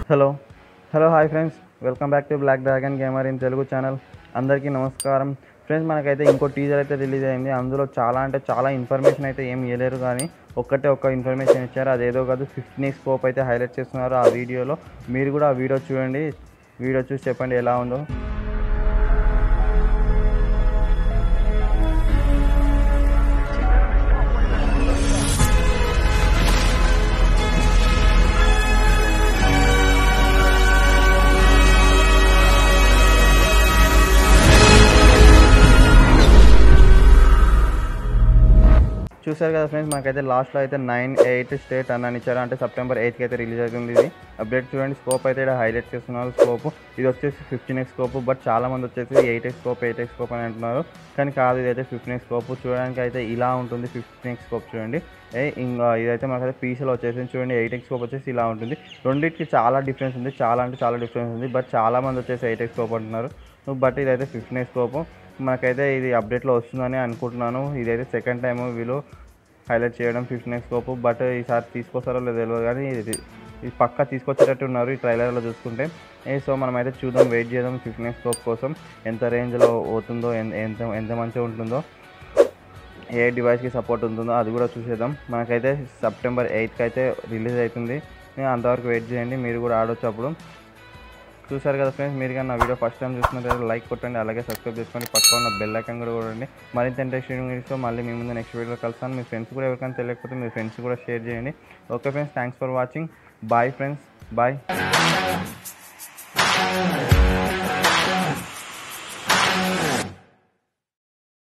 hello hello hi friends welcome back to black dragon gamer in Telugu channel అందరికీ నమస్కారం friends మనకైతే ఇంకో teaser అయితే రిలీజ్ అయింది అందులో చాలా అంటే చాలా ఇన్ఫర్మేషన్ అయితే ఏం ఇవ్వలేరు కానీ ఒక్కటే ఒక్క ఇన్ఫర్మేషన్ ఇచ్చారు అదేదో కాదు ఫిఫ్టీన్ స్కోప్ అయితే హైలైట్ చేస్తున్నారు ఆ వీడియోలో మీరు కూడా ఆ వీడియో చూడండి వీడియో చూసి చెప్పండి ఎలా ఉందో చూసారు కదా ఫ్రెండ్స్ మనకైతే లాస్ట్లో అయితే నైన్ ఎయిట్ స్టేట్ అని ఇచ్చారు అంటే సెప్టెంబర్ ఎయిత్కి అయితే రిలీజ్ అవుతుంది ఇది అప్డేట్ చూడండి స్కోప్ అయితే ఇక్కడ హైలైట్ చేస్తున్నారు స్కోప్ ఇది వచ్చేసి ఫిఫ్టీన్ ఎక్స్ స్కోప్ బట్ చాలా మంది వచ్చేసి eight x scope eight x scope అని అంటున్నారు కానీ కాదు ఇదైతే ఫిఫ్టీన్ ఎక్స్ స్కోప్ చూడడానికి అయితే ఇలా ఉంటుంది ఫిఫ్టీన్ ఎక్స్ స్కోప్ చూడండి ఏ ఇంకా ఇదైతే మనకైతే పీసీలో వచ్చేసి చూడండి ఎయిట్ ఎక్స్ స్కోప్ వచ్చేసి ఇలా ఉంటుంది రెండింటికి చాలా డిఫరెన్స్ ఉంది చాలా అంటే చాలా డిఫరెన్స్ ఉంది బట్ చాలా మంది వచ్చేసి ఎయిట్ ఎక్స్ స్కోప్ అంటున్నారు బట్ ఇదైతే ఫిఫ్టీన్ ఎక్స్ స్కోప్ మనకైతే ఇది అప్డేట్లో వస్తుందని అనుకుంటున్నాను ఇదైతే సెకండ్ టైం వీళ్ళు హైలైట్ చేయడం ఫిఫ్టీన్ ఎక్స్ స్కోప్ బట్ ఈసారి తీసుకొస్తారో లేదో తెలియదు కానీ ఇది ఇది పక్కా తీసుకొచ్చేటట్టు ఉన్నారు ఈ ట్రైలర్లో చూసుకుంటే ఏ సో మనం అయితే చూద్దాం వెయిట్ చేద్దాం ఫిఫ్టీన్ ఎక్స్ స్కోప్ కోసం ఎంత రేంజ్లో అవుతుందో ఎన్- ఎంత ఎంత మంచిగా ఉంటుందో ఏ డివైస్కి సపోర్ట్ ఉంటుందో అది కూడా చూసేద్దాం మనకైతే సెప్టెంబర్ ఎయిత్కి అయితే రిలీజ్ అవుతుంది మీరు అంతవరకు వెయిట్ చేయండి మీరు కూడా ఆడొచ్చు అప్పుడు చూసారు కదా ఫ్రెండ్స్ మీరు కానీ నా వీడియో ఫస్ట్ టైం చూస్తున్నట్లయితే లైక్ కొట్టండి అలాగే సబ్స్క్రైబ్ చేసుకోండి పక్క ఉన్న బెల్ ఐకాన్ కూడా కొట్టండి మరింత ఇంట్రెస్టింగ్ వీడియోస్తో మళ్ళీ మీ ముందు నెక్స్ట్ వీడియోలో కలుస్తాను మీ ఫ్రెండ్స్ కూడా ఎవరికైనా తెలియకపోతే మీ ఫ్రెండ్స్ కూడా షేర్ చేయండి okay friends thanks for watching bye friends bye